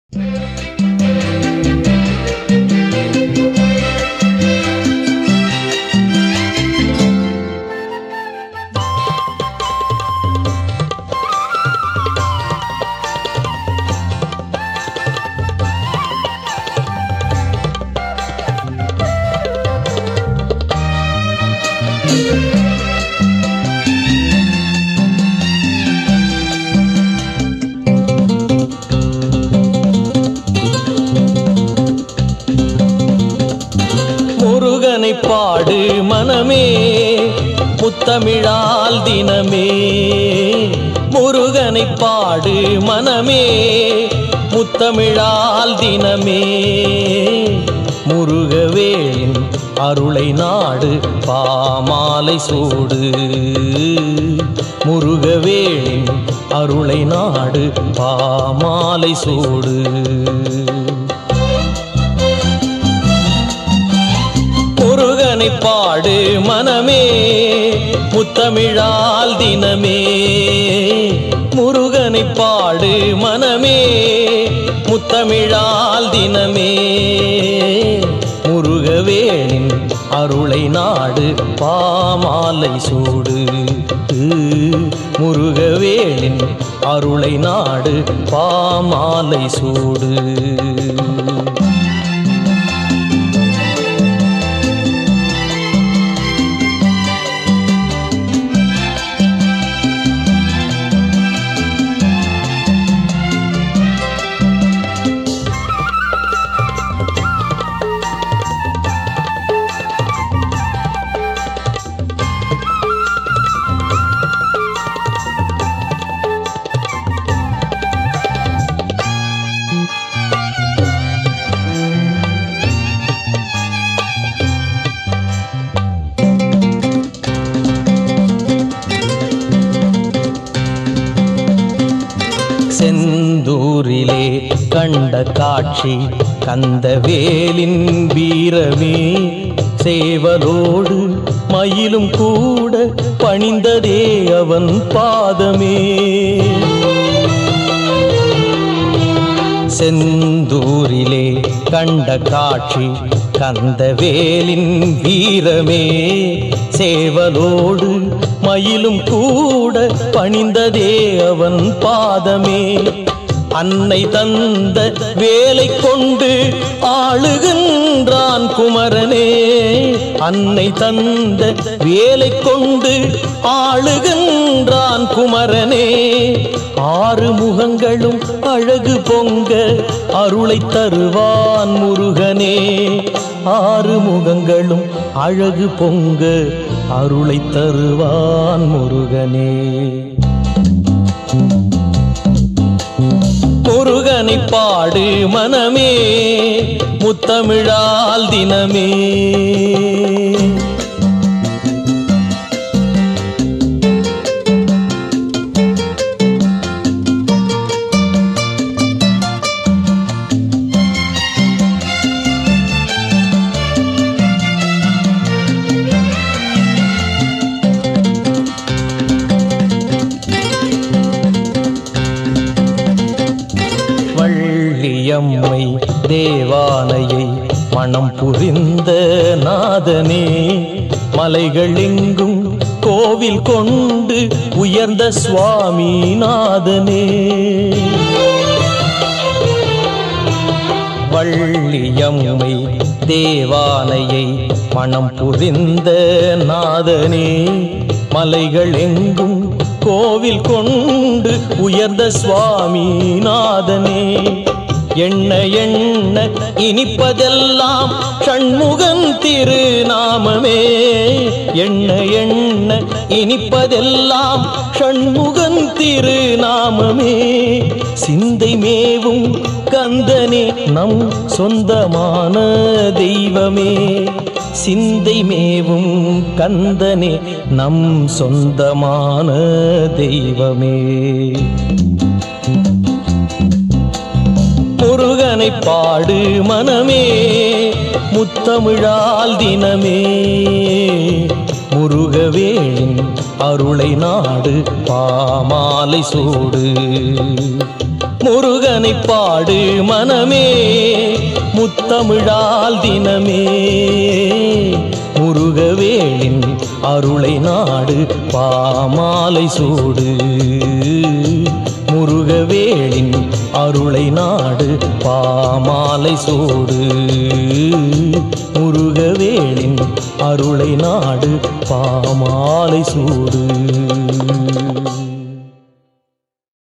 முருகனை பாடு மனமே முத்தமிழால் தினமே முருகனை பாடு மனமே முத்தமிழால் தினமே முருகவேலின் அருளை நாடு பாமாலை சூடு முருகவேலின் அருளை நாடு பாமாலை சூடு முருகனை பாடு மனமே முத்தமிழால் தினமே முருகனை பாடு மனமே முத்தமிழால் தினமே முருகவேலின் அருளை நாடு பாமாலை சூடு முருகவேலின் அருளை நாடு பாமாலை சூடு செந்தூரிலே கண்ட காட்சி கந்தவேலின் வீரமே சேவலோடு மயிலும் கூட பணிந்ததே அவன் பாதமே செந்தூரிலே கண்ட காட்சி கந்தவேலின் வீரமே சேவலோடு மயிலும் கூட பணிந்ததே அவன் பாதமே அன்னை தந்த வேலை கொண்டு ஆளுகின்றான் குமரனே அன்னை தந்த வேலை கொண்டு ஆளுகின்றான் குமரனே ஆறு முகங்களும் அழகு பொங்க அருளை தருவான் முருகனே ஆறு முகங்களும் அழகு பொங்க அருளை தருவான் முருகனே முருகனை பாடு மனமே முத்தமிழால் தினமே வள்ளியம்மை தேவானையை மனம் புரிந்த நாதனே மலைகள் எங்கும் கோவில் கொண்டு உயர்ந்த சுவாமி நாதனே வள்ளியம்மை தேவானையை மனம் புரிந்த நாதனே மலைகள் எங்கும் கோவில் கொண்டு உயர்ந்த சுவாமி நாதனே எண்ண எண்ண இனிப்பதெல்லாம் ஷண்முகன் திருநாமமே எண்ண எண்ண இனிப்பதெல்லாம் ஷண்முகன் திருநாமமே சிந்தை மேவும் கந்தனே நம் சொந்தமான தெய்வமே சிந்தை மேவும் கந்தனே நம் சொந்தமான தெய்வமே முருகனை பாடு மனமே முத்தமிழால் தினமே முருகவேளின் அருளை நாடு பாமாலை சூடு முருகனை பாடு மனமே முத்தமிழால் தினமே முருகவேளின் அருளை நாடு பாமாலை சூடு முருகவேளின் அருளை நாடு பாமாலை சூடு முருகவேளின் அருளை நாடு பாமாலை சூடு